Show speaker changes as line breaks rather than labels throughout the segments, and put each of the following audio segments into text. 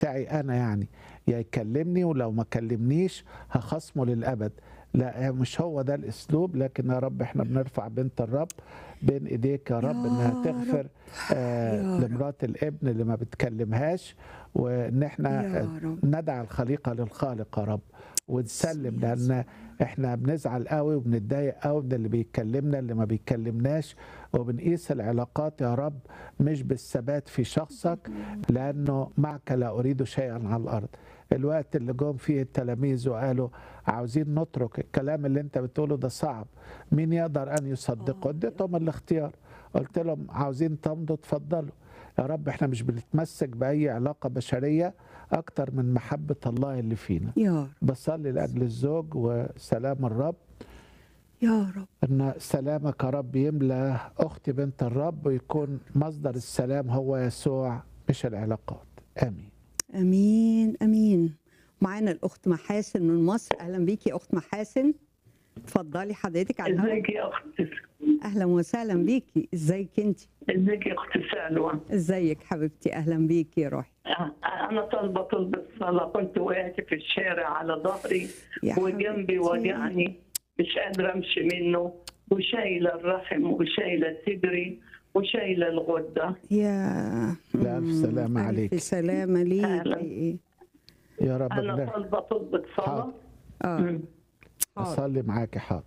بتاعي انا يعني يا يكلمني ولو ما كلمنيش هخصمه للابد لا مش هو ده الاسلوب لكن يا رب احنا بنرفع بنت الرب بين ايديك يا رب
يا
انها
رب.
تغفر آه
يا رب.
لمرات الابن اللي ما بتكلمهاش وان احنا
يا
آه،
رب.
ندع الخليقه للخالق يا رب ونسلم لان احنا بنزعل قوي وبنتضايق قوي من اللي بيكلمنا اللي ما بيكلمناش وبنقيس العلاقات يا رب مش بالثبات في شخصك لانه معك لا اريد شيئا على الارض الوقت اللي جم فيه التلاميذ وقالوا عاوزين نترك الكلام اللي انت بتقوله ده صعب مين يقدر ان يصدقه اديتهم الاختيار قلت لهم عاوزين تمضوا اتفضلوا يا رب احنا مش بنتمسك باي علاقه بشريه اكتر من محبه الله اللي فينا
يا رب
بصلي لاجل الزوج وسلام الرب
يا رب
ان سلامك يا رب يملى اختي بنت الرب ويكون مصدر السلام هو يسوع مش العلاقات امين
امين امين معانا الاخت محاسن من مصر اهلا بيكي يا اخت محاسن اتفضلي حضرتك على الهواء
ازيك يا اختي
اهلا وسهلا بيكي ازيك انت
ازيك يا اختي سلوى
ازيك حبيبتي اهلا بيكي يا روحي
انا طالبه طلب الصلاه كنت وقعت في الشارع على ظهري
يا
وجنبي
حبيبتي.
وجعني مش قادره امشي منه وشايله الرحم وشايله صدري وشايله الغده
يا
لا، ألف سلامة
مم،
عليك.
الف سلامه
أهلا.
ليكي
يا رب
انا
بنر-
طالبه طلب صلاه
حاضر.
اه
مم.
حاضر.
اصلي معاكي حاضر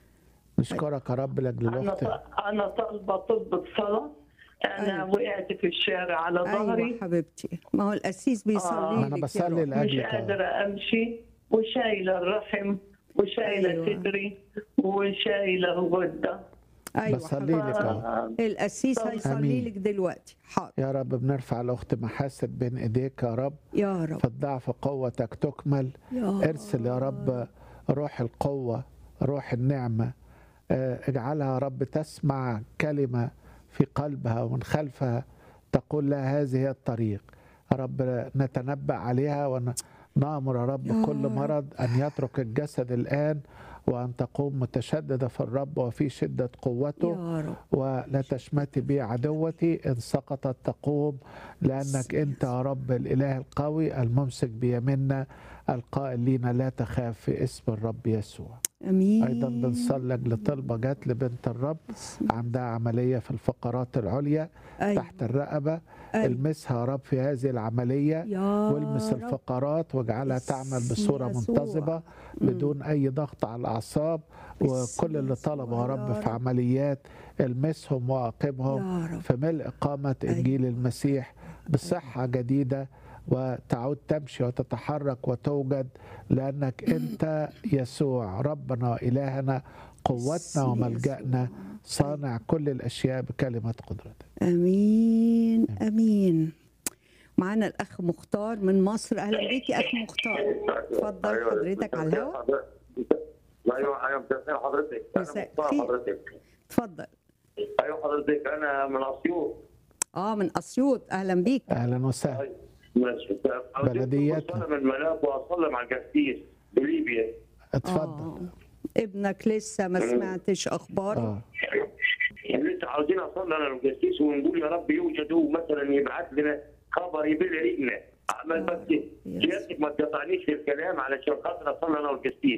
نشكرك يا رب لاجل
انا
الاخت
ط- انا طالبه طلب صلاه انا
أيوة.
وقعت في الشارع على ظهري
ايوه حبيبتي ما هو القسيس بيصلي
آه.
ما
لك
انا
يا
بصلي
روحي.
مش
لاجلك
قادرة أمشي وشايلة الرحم وشايلة
أيوة.
صدري وشايلة الغدة
ايوه
بصلي
حبيبتي.
لك أهو.
القسيس هيصلي
آمين.
لك دلوقتي حاضر
يا رب بنرفع الاخت محاسن بين ايديك يا رب
يا رب
في الضعف قوتك تكمل
يا
ارسل يا رب روح القوة روح النعمة آه، اجعلها يا رب تسمع كلمة في قلبها ومن خلفها تقول لها هذه هي الطريق يا رب نتنبأ عليها ونأمر يا رب
يا
كل
رب.
مرض أن يترك الجسد الآن وأن تقوم متشددة في الرب وفي شدة قوته
يا رب
ولا تشمتي بي عدوتي إن سقطت تقوم لأنك أنت يا رب الإله القوي الممسك بيمنا القائل لينا لا تخاف في اسم الرب يسوع
امين
أيضا بنصلي لطلبة جات لبنت الرب عندها عملية في الفقرات العليا
أيوة.
تحت الرقبة
أيوة.
المسها يا رب في هذه العملية
يا
والمس
رب.
الفقرات واجعلها تعمل
باسم
بصورة
يسوع.
منتظمة بدون أي ضغط على الأعصاب
باسم
وكل اللي
يسوع
طلبوا يا رب
يا
في
رب.
عمليات المسهم وأقمهم
يا رب
في ملء قامة إنجيل المسيح بصحة جديدة وتعود تمشي وتتحرك وتوجد لأنك أنت يسوع ربنا إلهنا قوتنا
باسم
وملجأنا
يسوع.
صانع كل الأشياء بكلمة قدرتك
امين امين معانا الاخ مختار من مصر اهلا بيكي اخ مختار اتفضل
أيوة،
حضرتك على الهواء
ايوه ايوه مساء حضرتك انا
مساء
مختار
الخير.
حضرتك
اتفضل
ايوه حضرتك انا من اسيوط
اه من اسيوط اهلا بيك
أهلا وسهلا
أيوة. ماشي
بلدياتنا.
اصلي من الملاك واصلي مع القسيس بليبيا
اتفضل
آه. ابنك لسه ما سمعتش اخباره
آه.
لسه عاوزين اصلي انا للقسيس ونقول يا رب يوجدوا مثلا يبعث لنا خبر يبل ريقنا اعمل بس سيادتك ما تقطعنيش في الكلام علشان خاطر اصلي انا والقسيس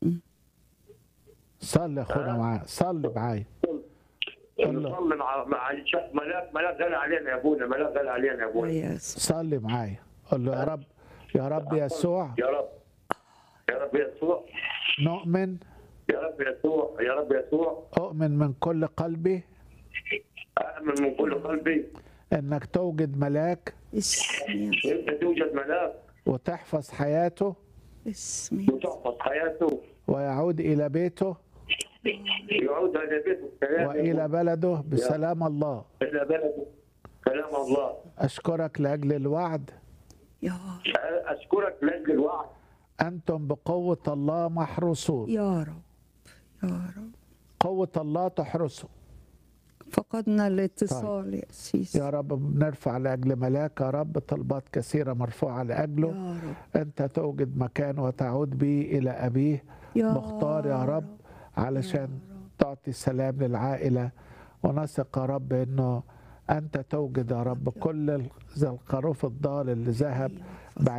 صلي يا اخونا معايا صلي معايا الله.
نصلي مع مع الشيخ ملاك ملاك غالي علينا يا ابونا ملاك غالي علينا يا ابونا
يا يسوع
صلي معايا قول له يا رب يا رب يسوع
يا رب يا رب يسوع
نؤمن
يا رب يسوع يا رب يسوع
أؤمن من كل قلبي
أؤمن من كل قلبي
أنك توجد ملاك
اسم يسوع
أنت توجد ملاك
وتحفظ حياته
اسم يسوع
وتحفظ حياته
ويعود إلى بيته
يعود إلى بيته بسلام
وإلى بلده بسلام الله
إلى بلده كلام الله
أشكرك لأجل الوعد
يا
أشكرك لأجل الوعد
أنتم بقوة الله محروسون
يا رب يا رب
قوة الله تحرسه
فقدنا الاتصال يا سيسي
يا رب بنرفع لأجل ملاك يا رب طلبات كثيرة مرفوعة لأجله
يا رب
أنت توجد مكان وتعود به إلى أبيه
يا
مختار يا رب علشان تعطي سلام للعائلة ونثق يا رب أنه انت توجد يا رب كل ال- زي الخروف الضال اللي ذهب